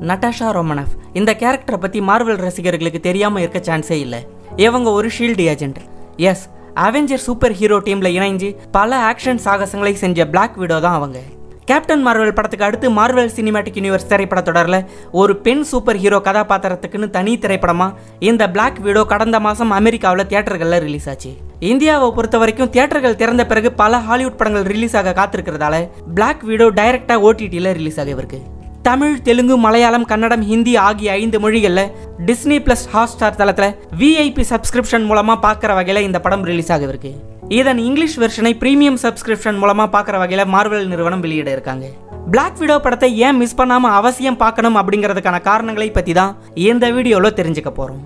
Natasha ரொமனஃப் இந்த கேரக்டரை பற்றி மார்வல் ரசிகர்களுக்கு தெரியாமல் இருக்க சான்ஸே இல்லை இவங்க ஒரு shield agent S avenger super hero டீமில் இணைஞ்சு பல ஆக்ஷன் சாகசங்களை செஞ்ச பிளாக் விடோ தான் அவங்க கேப்டன் மார்வல் படத்துக்கு அடுத்து மார்வல் சினிமேட்டிக் யூனிவர்ஸ் திரைப்படத்தொடரில் ஒரு பெண் சூப்பர் ஹீரோ கதாபாத்திரத்துக்குன்னு தனி திரைப்படமா இந்த பிளாக் வீடோ கடந்த மாதம் அமெரிக்காவில் தியேட்டர்களில் ரிலீஸ் ஆச்சு இந்தியாவை பொறுத்த வரைக்கும் தியேட்டர்கள் திறந்த பிறகு பல ஹாலிவுட் படங்கள் ரிலீஸ் ஆக காத்திருக்கிறதால பிளாக் வீடோ டைரக்டா ஓடிடியில் ரிலீஸ் ஆகியிருக்கு தமிழ் தெலுங்கு மலையாளம் கன்னடம் ஹிந்தி ஆகிய ஐந்து மொழிகளில் டிஸ்னி பிளஸ் ஹாட்ஸ்டார் தளத்தில் விஐபி சப்ஸ்கிரிப்ஷன் மூலமாக பார்க்குற வகையில் இந்த படம் ரிலீஸ் ஆகவிருக்கு இதன் இங்கிலீஷ் வெர்ஷனை பிரீமியம் சப்ஸ்கிரிப்ஷன் மூலமாக பார்க்குற வகையில் மார்வல் நிறுவனம் வெளியிட இருக்காங்க பிளாக் விடோ படத்தை ஏன் மிஸ் பண்ணாமல் அவசியம் பார்க்கணும் அப்படிங்கிறதுக்கான காரணங்களை பற்றி தான் இந்த வீடியோவில் தெரிஞ்சுக்க போகிறோம்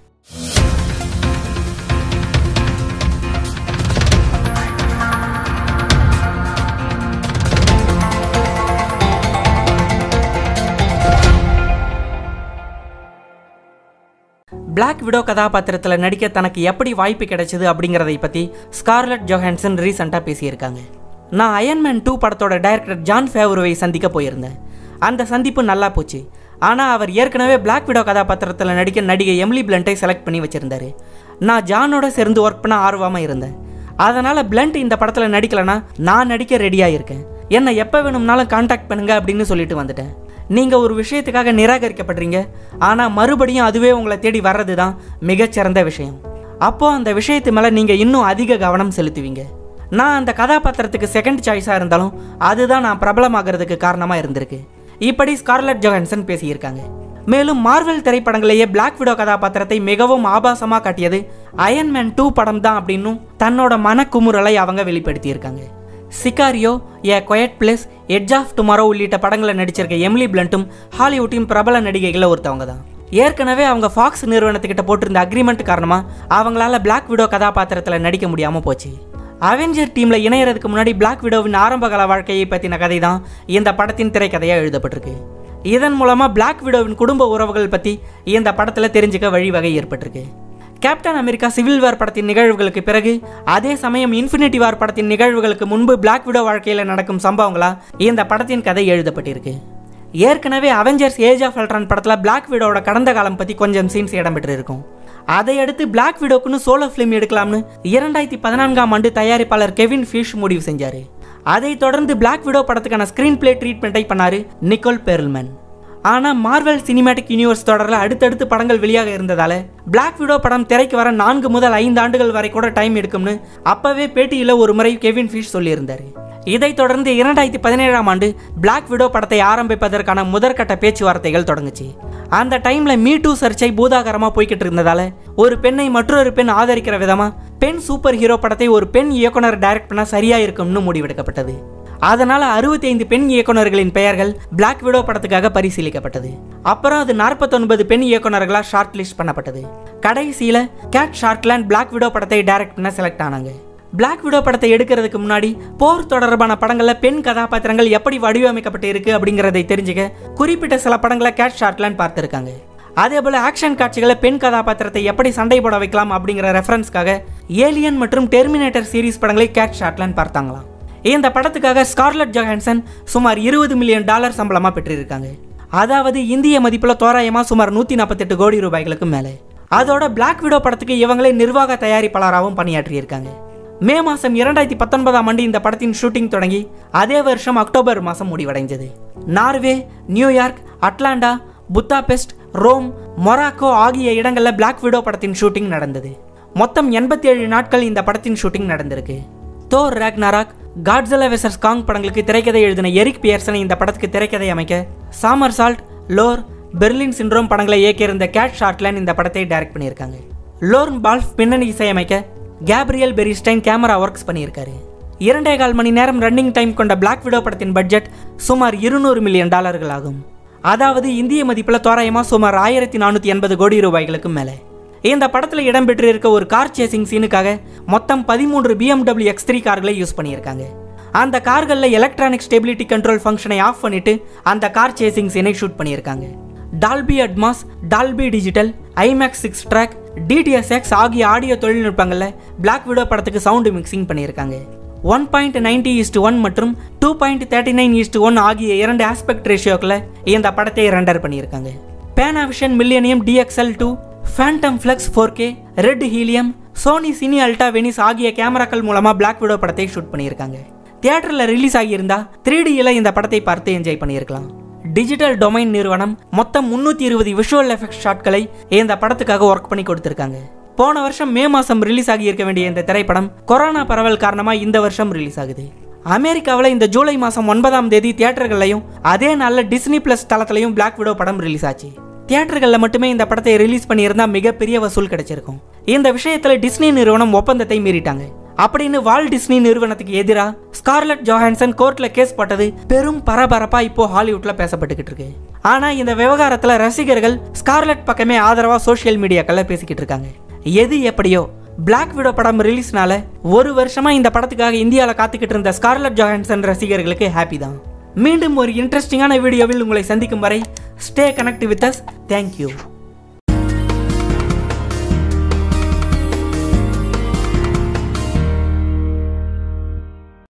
பிளாக் விடோ கதாபாத்திரத்தில் நடிக்க தனக்கு எப்படி வாய்ப்பு கிடைச்சது அப்படிங்கிறதை பற்றி ஸ்கார்லட் ஜோஹான்சன் ரீசெண்டாக பேசியிருக்காங்க நான் அயன்மேன் டூ படத்தோட டைரக்டர் ஜான் ஃபேவருவை சந்திக்க போயிருந்தேன் அந்த சந்திப்பு நல்லா போச்சு ஆனால் அவர் ஏற்கனவே பிளாக் விடோ கதாபாத்திரத்தில் நடிக்க நடிகை எம்லி பிளண்ட்டை செலக்ட் பண்ணி வச்சிருந்தாரு நான் ஜானோட சேர்ந்து ஒர்க் பண்ண ஆர்வமாக இருந்தேன் அதனால் பிளண்ட் இந்த படத்தில் நடிக்கலைன்னா நான் நடிக்க ரெடியாக இருக்கேன் என்னை எப்போ வேணும்னாலும் காண்டாக்ட் பண்ணுங்க அப்படின்னு சொல்லிட்டு வந்துட்டேன் நீங்கள் ஒரு விஷயத்துக்காக நிராகரிக்கப்படுறீங்க ஆனால் மறுபடியும் அதுவே உங்களை தேடி வர்றது தான் மிகச்சிறந்த விஷயம் அப்போ அந்த விஷயத்து மேலே நீங்கள் இன்னும் அதிக கவனம் செலுத்துவீங்க நான் அந்த கதாபாத்திரத்துக்கு செகண்ட் சாய்ஸாக இருந்தாலும் அதுதான் நான் பிரபலமாகிறதுக்கு காரணமாக இருந்திருக்கு இப்படி ஸ்கார்லட் ஜோஹன்சன் பேசியிருக்காங்க மேலும் மார்வல் திரைப்படங்களையே பிளாக் விடோ கதாபாத்திரத்தை மிகவும் ஆபாசமாக காட்டியது அயன்மேன் டூ படம் தான் அப்படின்னும் தன்னோட மனக்குமுறலை அவங்க வெளிப்படுத்தியிருக்காங்க Sicario a quiet place edge of tomorrow உள்ளிட்ட படங்களை நடிச்சிருக்க எம்லி பிளண்ட்டும் ஹாலிவுட்டின் பிரபல நடிகைகளில் ஒருத்தவங்க தான் ஏற்கனவே அவங்க ஃபாக்ஸ் நிறுவனத்துக்கிட்ட போட்டிருந்த அக்ரிமெண்ட் காரணமாக அவங்களால பிளாக் விடோ கதாபாத்திரத்தில் நடிக்க முடியாமல் போச்சு அவெஞ்சர் டீமில் இணையறதுக்கு முன்னாடி பிளாக் விடோவின் ஆரம்பகால வாழ்க்கையை பற்றின கதை தான் இந்த படத்தின் திரைக்கதையாக எழுதப்பட்டிருக்கு இதன் மூலமாக பிளாக் விடோவின் குடும்ப உறவுகள் பற்றி இந்த படத்தில் தெரிஞ்சுக்க வழிவகை ஏற்பட்டிருக்கு கேப்டன் அமெரிக்கா சிவில் வார் படத்தின் நிகழ்வுகளுக்கு பிறகு அதே சமயம் இன்ஃபினிட்டி வார் படத்தின் நிகழ்வுகளுக்கு முன்பு பிளாக் விடோ வாழ்க்கையில் நடக்கும் சம்பவங்களா இந்த படத்தின் கதை எழுதப்பட்டிருக்கு ஏற்கனவே அவெஞ்சர்ஸ் ஏஜ் ஆஃப் அல்ட்ரான் படத்தில் பிளாக் விடோவோட கடந்த காலம் பற்றி கொஞ்சம் சீன்ஸ் இடம்பெற்றிருக்கும் அதை அடுத்து பிளாக் விடோக்குன்னு சோலோ ஃபிலிம் எடுக்கலாம்னு இரண்டாயிரத்தி பதினான்காம் ஆண்டு தயாரிப்பாளர் கெவின் ஃபிஷ் முடிவு செஞ்சார் அதைத் தொடர்ந்து பிளாக் விடோ படத்துக்கான ஸ்க்ரீன் பிளே ட்ரீட்மெண்ட்டை பண்ணார் நிக்கோல் பெர்ல்மன் ஆனால் மார்வல் சினிமேட்டிக் யூனிவர்ஸ் தொடரில் அடுத்தடுத்து படங்கள் வெளியாக இருந்ததால பிளாக் விடோ படம் திரைக்கு வர நான்கு முதல் ஐந்து ஆண்டுகள் வரை கூட டைம் எடுக்கும்னு அப்பவே பேட்டியில் ஒரு முறை கெவின் ஃபிஷ் சொல்லியிருந்தார் இதைத் தொடர்ந்து இரண்டாயிரத்தி பதினேழாம் ஆண்டு பிளாக் விடோ படத்தை ஆரம்பிப்பதற்கான முதற்கட்ட பேச்சுவார்த்தைகள் தொடங்குச்சு அந்த டைம்ல மீ டூ சர்ச்சை பூதாகரமா போய்கிட்டு இருந்ததால ஒரு பெண்ணை மற்றொரு பெண் ஆதரிக்கிற விதமா பெண் சூப்பர் ஹீரோ படத்தை ஒரு பெண் இயக்குனர் டைரக்ட் பண்ணா சரியா இருக்கும்னு முடிவெடுக்கப்பட்டது அதனால அறுபத்தி ஐந்து பெண் இயக்குனர்களின் பெயர்கள் பிளாக் விடோ படத்துக்காக பரிசீலிக்கப்பட்டது அப்புறம் அது நாற்பத்தொன்பது பெண் இயக்குனர்களா ஷார்ட் லிஸ்ட் பண்ணப்பட்டது கடைசியில கேட் ஷார்ட்லேண்ட் பிளாக் விடோ படத்தை டைரக்ட் பண்ண செலக்ட் ஆனாங்க பிளாக் விடோ படத்தை எடுக்கிறதுக்கு முன்னாடி போர் தொடர்பான படங்கள்ல பெண் கதாபாத்திரங்கள் எப்படி வடிவமைக்கப்பட்டு இருக்கு அப்படிங்கறதை தெரிஞ்சுக்க குறிப்பிட்ட சில படங்களை கேட் ஷார்ட்லேண்ட் பார்த்திருக்காங்க அதே போல ஆக்ஷன் காட்சிகளை பெண் கதாபாத்திரத்தை எப்படி சண்டை போட வைக்கலாம் அப்படிங்கிற ரெஃபரன்ஸ்க்காக ஏலியன் மற்றும் டெர்மினேட்டர் சீரிஸ் படங்களை கேட் ஷார்ட்லேண்ட் பார்த்தாங்களாம் இந்த படத்துக்காக ஸ்கார்லட் ஜொஹான்சன் சுமார் இருபது மில்லியன் டாலர் சம்பளமா பெற்றிருக்காங்க அதாவது இந்திய மதிப்புல தோராயமா சுமார் நூத்தி நாற்பத்தெட்டு கோடி ரூபாய்களுக்கு மேலே அதோட பிளாக் விடோ படத்துக்கு இவங்களே நிர்வாக தயாரிப்பாளராகவும் பணியாற்றியிருக்காங்க மே மாதம் இரண்டாயிரத்தி பத்தொன்பதாம் ஆண்டு இந்த படத்தின் ஷூட்டிங் தொடங்கி அதே வருஷம் அக்டோபர் மாதம் முடிவடைஞ்சது Norway New York Atlanta Budapest Rome Morocco ஆகிய இடங்களில் பிளாக் விடோ படத்தின் ஷூட்டிங் நடந்தது மொத்தம் எண்பத்தி ஏழு நாட்கள் இந்த படத்தின் ஷூட்டிங் நடந்திருக்கு தோர் ரேக்னாராக் காட்ஸலா வெசர்ஸ் காங் படங்களுக்கு திரைக்கதை எழுதின எரிக் பியர்சனை இந்த படத்துக்கு திரைக்கதை அமைக்க Somersault Lore Berlin Syndrome படங்களை இயக்கியிருந்த கேட் ஷார்ட்லேண்ட் இந்த படத்தை டைரக்ட் பண்ணியிருக்காங்க லோர்ன் பால்ஃப் பின்னணி இசையமைக்க கேப்ரியல் பெரிஸ்டைன் கேமரா ஒர்க்ஸ் பண்ணியிருக்காரு இரண்டே கால் மணி நேரம் ரன்னிங் டைம் கொண்ட பிளாக் விடோ படத்தின் பட்ஜெட் சுமார் இருநூறு மில்லியன் டாலர்கள் ஆகும் அதாவது இந்திய மதிப்பில் தோராயமாக சுமார் ஆயிரத்தி நானூற்றி எண்பது கோடி ரூபாய்களுக்கு மேலே இந்த படத்தில் இடம்பெற்றிருக்க ஒரு கார் சேசிங் சீனுக்காக மொத்தம் பதிமூன்று பிஎம்டபிள்யூ எக்ஸ் த்ரீ கார்களை யூஸ் பண்ணியிருக்காங்க அந்த கார்களில் எலக்ட்ரானிக் ஸ்டெபிலிட்டி கண்ட்ரோல் ஃபங்க்ஷனை ஆஃப் பண்ணிட்டு அந்த கார் சேசிங் சீனை ஷூட் பண்ணியிருக்காங்க Dolby Atmos Dolby digital IMAX six track டிடிஎஸ்எக்ஸ் ஆகிய ஆடியோ தொழில்நுட்பங்களில் பிளாக் விடோ படத்துக்கு சவுண்டு மிக்சிங் பண்ணியிருக்காங்க one point ninety is to one மற்றும் two point thirty nine is to one ஆகிய இரண்டு ஆஸ்பெக்ட் ரேஷியோக்களை இந்த படத்தை ரெண்டர் பண்ணியிருக்காங்க பேனாவிஷன் millennium டிஎக்ஸ்எல் two Phantom flex four K red helium Sony Cine Alta Venice ஆகிய கேமராக்கள் மூலமா பிளாக் விடோ படத்தை ஷூட் பண்ணியிருக்காங்க தியேட்டரில் ரிலீஸ் ஆகியிருந்தா த்ரீ டியில் இந்த படத்தை பார்த்து என்ஜாய் பண்ணியிருக்கலாம் டிஜிட்டல் டொமைன் நிறுவனம் மொத்தம் முன்னூற்றி இருபது விஷுவல் எஃபெக்ட் ஷாட்களை இந்த படத்துக்காக ஒர்க் பண்ணி கொடுத்துருக்காங்க போன வருஷம் மே மாதம் ரிலீஸ் ஆகியிருக்க வேண்டிய இந்த திரைப்படம் கொரோனா பரவல் காரணமாக இந்த வருஷம் ரிலீஸ் ஆகுது அமெரிக்காவில் இந்த ஜூலை மாதம் ஒன்பதாம் தேதி தியேட்டர்கள்லையும் அதே நாளில் டிஸ்னி பிளஸ் தளத்திலையும் பிளாக் விடோ படம் ரிலீஸ் ஆச்சு தியேட்டர்களில் மட்டுமே இந்த படத்தை ரிலீஸ் பண்ணியிருந்தா மிகப்பெரிய வசூல் கிடைச்சிருக்கும் இந்த விஷயத்தில் டிஸ்னி நிறுவனம் ஒப்பந்தத்தை மீறிட்டாங்க அப்படின்னு வால் டிஸ்னி நிறுவனத்துக்கு எதிராக ஸ்கார்லட் ஜோஹான்சன் கோர்ட்ல கேஸ் போட்டது பெரும் பரபரப்பா இப்போ ஹாலிவுட்ல பேசப்பட்டுக்கிட்டு இருக்கு ஆனா இந்த விவகாரத்துல ரசிகர்கள் ஸ்கார்லட் பக்கமே ஆதரவா சோஷியல் மீடியாக்கள்ல பேசிக்கிட்டு இருக்காங்க எது எப்படியோ பிளாக் விடோ படம் ரிலீஸ்னால ஒரு வருஷமா இந்த படத்துக்காக இந்தியாவில் காத்துக்கிட்டு இருந்த ஸ்கார்லட் ஜோஹான்சன் ரசிகர்களுக்கு ஹாப்பி தான் மீண்டும் ஒரு இன்ட்ரெஸ்டிங்கான வீடியோவில் உங்களை சந்திக்கும் வரை stay connect with us thank you